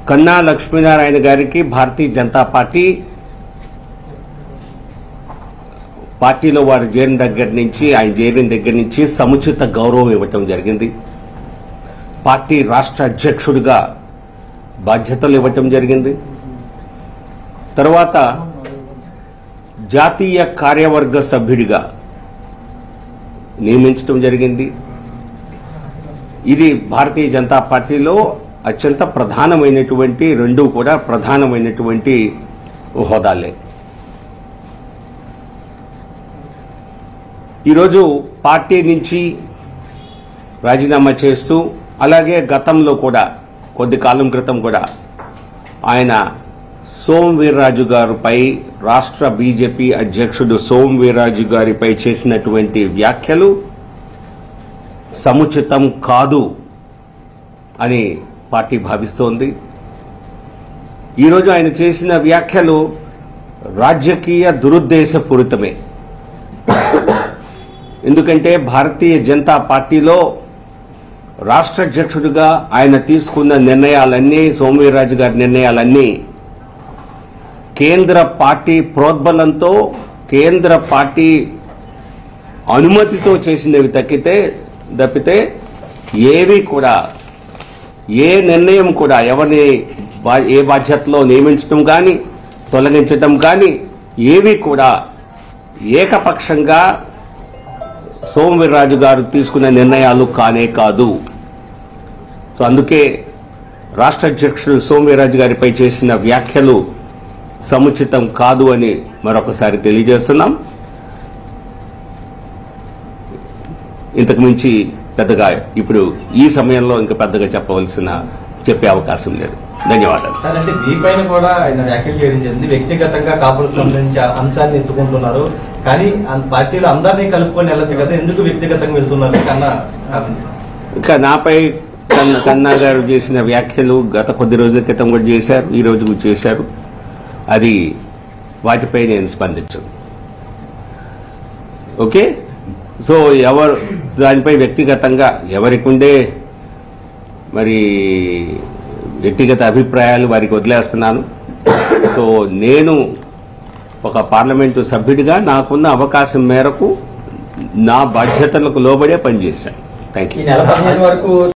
కన్నా లక్ష్మీనారాయణ గారికి భారతీయ జనతా పార్టీ పార్టీలో వారు చేరిన దగ్గర నుంచి ఆయన చేరిన దగ్గర నుంచి సముచిత గౌరవం ఇవ్వటం జరిగింది పార్టీ రాష్ట్ర అధ్యక్షుడిగా బాధ్యతలు ఇవ్వటం జరిగింది తర్వాత జాతీయ కార్యవర్గ సభ్యుడిగా నియమించడం జరిగింది ఇది భారతీయ జనతా పార్టీలో అత్యంత ప్రధానమైనటువంటి రెండు కూడా ప్రధానమైనటువంటి హోదాలే ఈరోజు పార్టీ నుంచి రాజీనామా చేస్తూ అలాగే గతంలో కూడా కొద్ది కాలం క్రితం కూడా ఆయన సోమ్ వీర్రాజు గారిపై రాష్ట్ర బీజేపీ అధ్యక్షుడు సోమ్ వీర్రాజు గారిపై చేసినటువంటి వ్యాఖ్యలు సముచితం కాదు అని పార్టీ భావిస్తోంది ఈరోజు ఆయన చేసిన వ్యాఖ్యలు రాజకీయ దురుద్దేశపూరితమే ఎందుకంటే భారతీయ జనతా పార్టీలో రాష్ట్ర అధ్యక్షుడిగా ఆయన తీసుకున్న నిర్ణయాలన్నీ సోమవీర్రాజు గారి నిర్ణయాలన్నీ కేంద్ర పార్టీ ప్రోద్బలంతో కేంద్ర పార్టీ అనుమతితో చేసినవి తక్కితే తప్పితే ఏవి కూడా ఏ నిర్ణయం కూడా ఎవరిని బా- ఏ బాధ్యతలో నియమించడం కానీ తొలగించడం కానీ ఏవి కూడా ఏకపక్షంగా సోమవీర్రాజు గారు తీసుకున్న నిర్ణయాలు కానే కాదు సో అందుకే రాష్ట్ర అధ్యక్షుడు సోమవీర్రాజు గారిపై చేసిన వ్యాఖ్యలు సముచితం కాదు అని మరొకసారి తెలియజేస్తున్నాం ఇంతకు మించి పెద్దగా ఇప్పుడు ఈ సమయంలో ఇంకా పెద్దగా చెప్పవలసిన చెప్పే అవకాశం లేదు ధన్యవాదాలు సార్ అంటే మీ పైన కూడా ఆయన వ్యాఖ్యలు చేయడం జరిగింది వ్యక్తిగతంగా కాపులకు సంబంధించి ఆ అంశాన్ని ఎత్తుకుంటున్నారు కానీ ఆ పార్టీలో అందరినీ కలుపుకొని వెళ్ళొచ్చు కదా ఎందుకు వ్యక్తిగతంగా వెళ్తున్నారు కన్నా ఇంకా నాపై కన్న కన్నా గారు చేసిన వ్యాఖ్యలు గత కొద్ది రోజుల క్రితం కూడా చేశారు ఈ రోజు కూడా చేశారు అది వాటిపై నేను స్పందించను ఓకే సో ఎవరు దానిపై వ్యక్తిగతంగా ఎవరికి ఉండే మరి వ్యక్తిగత అభిప్రాయాలు వారికి వదిలేస్తున్నాను సో నేను ఒక పార్లమెంటు సభ్యుడిగా నాకున్న అవకాశం మేరకు నా బాధ్యతలకు లోబడే పనిచేశాను థ్యాంక్ ఈ యూ నెల పదిహేను వరకు